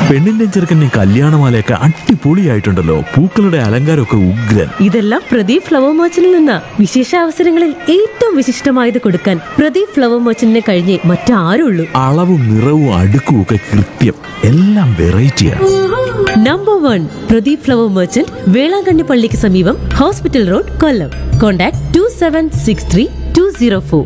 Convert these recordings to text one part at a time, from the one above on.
പെണ്ണിന്റെ ചെറുക്കൻ്റെ കല്യാണമാലയൊക്കെ അടിപൊളിയായിട്ടുണ്ടല്ലോ പൂക്കളുടെ അലങ്കാരമൊക്കെ ഉഗ്രൻ ഇതെല്ലാം പ്രദീപ് ഫ്ലവർ മർച്ചന്റിൽ നിന്ന വിശേഷ അവസരങ്ങളിൽ ഏറ്റവും വിശിഷ്ടമായത് കൊടുക്കാൻ പ്രദീപ് ഫ്ലവർ മർച്ചന്റിനെ കഴിഞ്ഞേ മറ്റാരുള്ളൂ അളവും നിറവും അടുക്കും ഒക്കെ കൃത്യം എല്ലാം വെറൈറ്റിയാണ് number one Pradeep flower merchant Velankanni പള്ളിക്ക് സമീപം hospital road Kollam contact to seven six three two zero four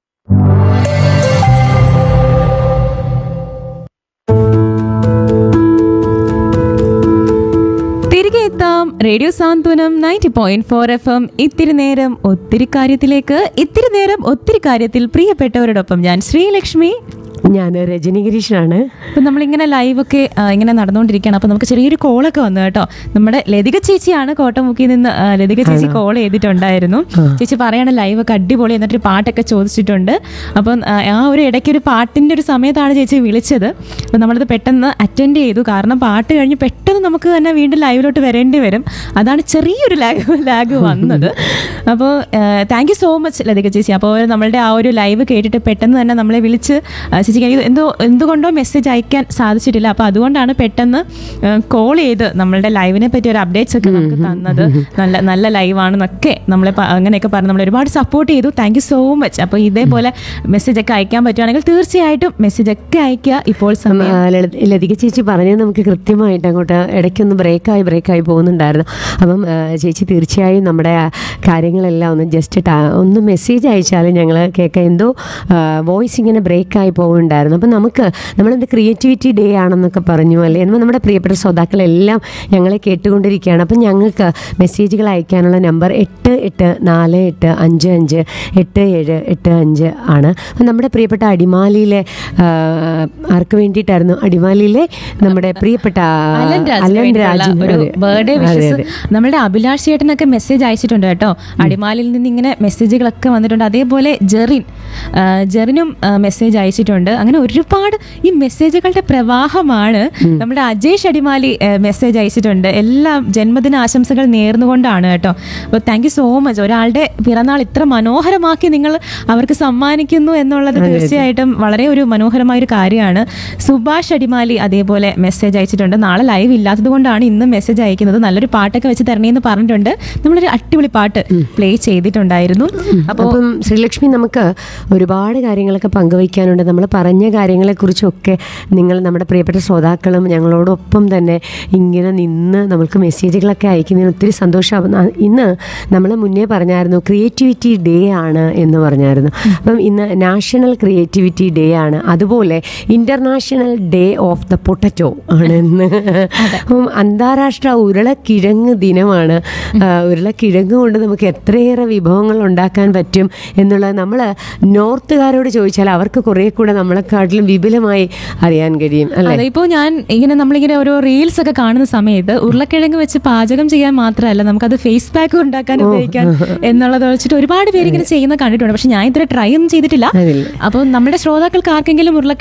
തിരികെ എത്താം radio Santhwanam ninety point four F M ഇത്തിരി നേരം ഒത്തിരി കാര്യത്തിലേക്ക് ഇത്തിരി നേരം ഒത്തിരി കാര്യത്തിൽ പ്രിയപ്പെട്ടവരോടൊപ്പം ഞാൻ ശ്രീലക്ഷ്മി ഞാൻ രജനി ഗിരീഷാണ് അപ്പം നമ്മളിങ്ങനെ ലൈവൊക്കെ ആ, ഇങ്ങനെ നടന്നുകൊണ്ടിരിക്കുകയാണ് അപ്പോൾ നമുക്ക് ചെറിയൊരു കോളൊക്കെ വന്നു കേട്ടോ നമ്മുടെ ലതിക ചേച്ചിയാണ് കോട്ടമുക്കിൽ നിന്ന് ആ, ലതിക ചേച്ചി കോൾ ചെയ്തിട്ടുണ്ടായിരുന്നു ചേച്ചി പറയണ ലൈവൊക്കെ അടിപൊളി എന്നിട്ട് ഒരു പാട്ടൊക്കെ ചോദിച്ചിട്ടുണ്ട് അപ്പം ആ, ആ ഒരു ഇടയ്ക്ക് ഒരു പാട്ടിൻ്റെ ഒരു സമയത്താണ് ചേച്ചി വിളിച്ചത് അപ്പം നമ്മളത് പെട്ടെന്ന് അറ്റൻഡ് ചെയ്തു കാരണം പാട്ട് കഴിഞ്ഞ് പെട്ടെന്ന് നമുക്ക് തന്നെ വീണ്ടും ലൈവിലോട്ട് വരേണ്ടി വരും അതാണ് ചെറിയൊരു ലാഗ് ലാഗ് വന്നത് അപ്പോൾ thank you so much Latika ചേച്ചി അപ്പോൾ നമ്മളുടെ ആ ഒരു ലൈവ് കേട്ടിട്ട് പെട്ടെന്ന് തന്നെ നമ്മളെ വിളിച്ച് ആ, ചേച്ചിക്ക് എനിക്ക് എന്തോ എന്തുകൊണ്ടോ മെസ്സേജ് അയക്കാൻ സാധിച്ചിട്ടില്ല അപ്പോൾ അതുകൊണ്ടാണ് പെട്ടെന്ന് കോൾ ചെയ്ത് നമ്മളുടെ ലൈവിനെ പറ്റി ഒരു അപ്ഡേറ്റ്സ് ഒക്കെ നമുക്ക് തന്നത് നല്ല നല്ല ലൈവാണെന്നൊക്കെ നമ്മളെ പ- അങ്ങനെയൊക്കെ പറഞ്ഞ് നമ്മൾ ഒരുപാട് സപ്പോർട്ട് ചെയ്തു താങ്ക് യു സോ മച്ച് അപ്പോൾ ഇതേപോലെ മെസ്സേജ് ഒക്കെ അയക്കാൻ പറ്റുവാണെങ്കിൽ തീർച്ചയായിട്ടും മെസ്സേജ് ഒക്കെ അയക്കുക ഇപ്പോൾ സമയം ആ, ലളിത- ലതിക ചേച്ചി പറഞ്ഞത് നമുക്ക് കൃത്യമായിട്ട് അങ്ങോട്ട് ഇടയ്ക്കൊന്ന് ബ്രേക്കായി ബ്രേക്കായി പോകുന്നുണ്ടായിരുന്നു അപ്പം ആ, ചേച്ചി തീർച്ചയായും നമ്മുടെ ആ കാര്യങ്ങളെല്ലാം ഒന്ന് ജസ്റ്റ് ഒന്ന് മെസ്സേജ് അയച്ചാൽ ഞങ്ങൾ കേൾക്കാം എന്തോ വോയിസ് ഇങ്ങനെ ബ്രേക്കായി പോകുന്നുണ്ടായിരുന്നു അപ്പം നമുക്ക് നമ്മളെന്ത് ക്രിയേറ്റിവിറ്റി ഡേ ആണെന്നൊക്കെ പറഞ്ഞു അല്ലേ എന്നാൽ നമ്മുടെ പ്രിയപ്പെട്ട ശ്രോതാക്കളെല്ലാം ഞങ്ങളെ കേട്ടുകൊണ്ടിരിക്കുകയാണ് അപ്പം ഞങ്ങൾക്ക് മെസ്സേജുകൾ അയക്കാനുള്ള നമ്പർ എട്ട് എട്ട് നാല് എട്ട് അഞ്ച് അഞ്ച് എട്ട് ഏഴ് എട്ട് അഞ്ച് ആണ് അപ്പം നമ്മുടെ പ്രിയപ്പെട്ട അടിമാലിയിലെ ആ, ആർക്ക് വേണ്ടിയിട്ടായിരുന്നു അടിമാലിയിലെ നമ്മുടെ പ്രിയപ്പെട്ട അലൻ രാജിന് അലൻ വേണ്ടിയിട്ടുള്ള രാജിന് ഒരു അതെ. ബർത്ത്ഡേ അതെ, വിഷസ് അതെ. നമ്മുടെ അഭിലാഷ് ചേട്ടനൊക്കെ മെസ്സേജ് അയച്ചിട്ടുണ്ട് കേട്ടോ അടിമാലിൽ നിന്ന് ഇങ്ങനെ മെസ്സേജുകളൊക്കെ വന്നിട്ടുണ്ട് അതേപോലെ ജെറിൻ ആ, ജെറിനും മെസ്സേജ് അയച്ചിട്ടുണ്ട് അങ്ങനെ ഒരുപാട് ഈ മെസ്സേജുകളുടെ പ്രവാഹമാണ് നമ്മുടെ അജേഷ് അടിമാലി മെസ്സേജ് അയച്ചിട്ടുണ്ട് എല്ലാം ജന്മദിന ആശംസകൾ നേർന്നുകൊണ്ടാണ് കേട്ടോ അപ്പോൾ താങ്ക് യു സോ മച്ച് ഒരാളുടെ പിറന്നാൾ ഇത്ര മനോഹരമാക്കി നിങ്ങൾ അവർക്ക് സമ്മാനിക്കുന്നു എന്നുള്ളത് തീർച്ചയായിട്ടും വളരെ ഒരു മനോഹരമായ ഒരു കാര്യമാണ് സുഭാഷ് അടിമാലി അതേപോലെ മെസ്സേജ് അയച്ചിട്ടുണ്ട് നാളെ ലൈവ് ഇല്ലാത്തത് കൊണ്ടാണ് ഇന്ന് മെസ്സേജ് അയക്കുന്നത് നല്ലൊരു പാട്ടൊക്കെ വെച്ച് തരണേന്ന് പറഞ്ഞിട്ടുണ്ട് നമ്മളൊരു അടിപൊളി പാട്ട് പ്ലേ ചെയ്തിട്ടുണ്ടായിരുന്നു അപ്പോൾ അപ്പം ശ്രീലക്ഷ്മി നമുക്ക് ഒരുപാട് കാര്യങ്ങളൊക്കെ പങ്കുവയ്ക്കാനുണ്ട് നമ്മൾ പറഞ്ഞ കാര്യങ്ങളെക്കുറിച്ചൊക്കെ നിങ്ങൾ നമ്മുടെ പ്രിയപ്പെട്ട ശ്രോതാക്കളും ഞങ്ങളോടൊപ്പം തന്നെ ഇങ്ങനെ നിന്ന് നമ്മൾക്ക് മെസ്സേജുകളൊക്കെ അയക്കുന്നതിന് ഒത്തിരി സന്തോഷമാകുന്നു ആ, ഇന്ന് നമ്മൾ മുന്നേ പറഞ്ഞായിരുന്നു ക്രിയേറ്റിവിറ്റി ഡേ ആണ് എന്ന് പറഞ്ഞായിരുന്നു അപ്പം ഇന്ന് നാഷണൽ ക്രിയേറ്റിവിറ്റി ഡേ ആണ് അതുപോലെ international day of the potato ആണ് ഇന്ന് അപ്പം അന്താരാഷ്ട്ര ഉരുളക്കിഴങ്ങ് ദിനമാണ് ആ, ഉരുളക്കിഴങ്ങ് കൊണ്ട് നമുക്ക് എത്രയേറെ വിഭവങ്ങൾ ഉണ്ടാക്കാൻ പറ്റും എന്നുള്ളത് നമ്മൾ നോർത്തുകാരോട് ചോദിച്ചാൽ അവർക്ക് കുറേ കൂടെ നമ്മളെക്കാട്ടിലും വിപുലമായി അറിയാൻ കഴിയും അല്ലേ അതെ ഇപ്പോൾ ഞാൻ ഇങ്ങനെ നമ്മളിങ്ങനെ ഓരോ റീൽസ് ഒക്കെ കാണുന്ന സമയത്ത് ഉരുളക്കിഴങ്ങ് വെച്ച് പാചകം ചെയ്യാൻ മാത്രമല്ല നമുക്കത് ഫേസ് പാക്ക് ഉണ്ടാക്കാൻ ഉപയോഗിക്കാൻ എന്നുള്ളത് വെച്ചിട്ട് ഒരുപാട് പേര് ഇങ്ങനെ ചെയ്യുന്ന കണ്ടിട്ടുണ്ട് പക്ഷെ ഞാൻ ഇത്ര ട്രൈ ഒന്നും ചെയ്തിട്ടില്ല അതില്ല. അപ്പോൾ നമ്മുടെ ശ്രോതാക്കൾക്ക് ആർക്കെങ്കിലും ഉരുളക്കിഴങ്ങ്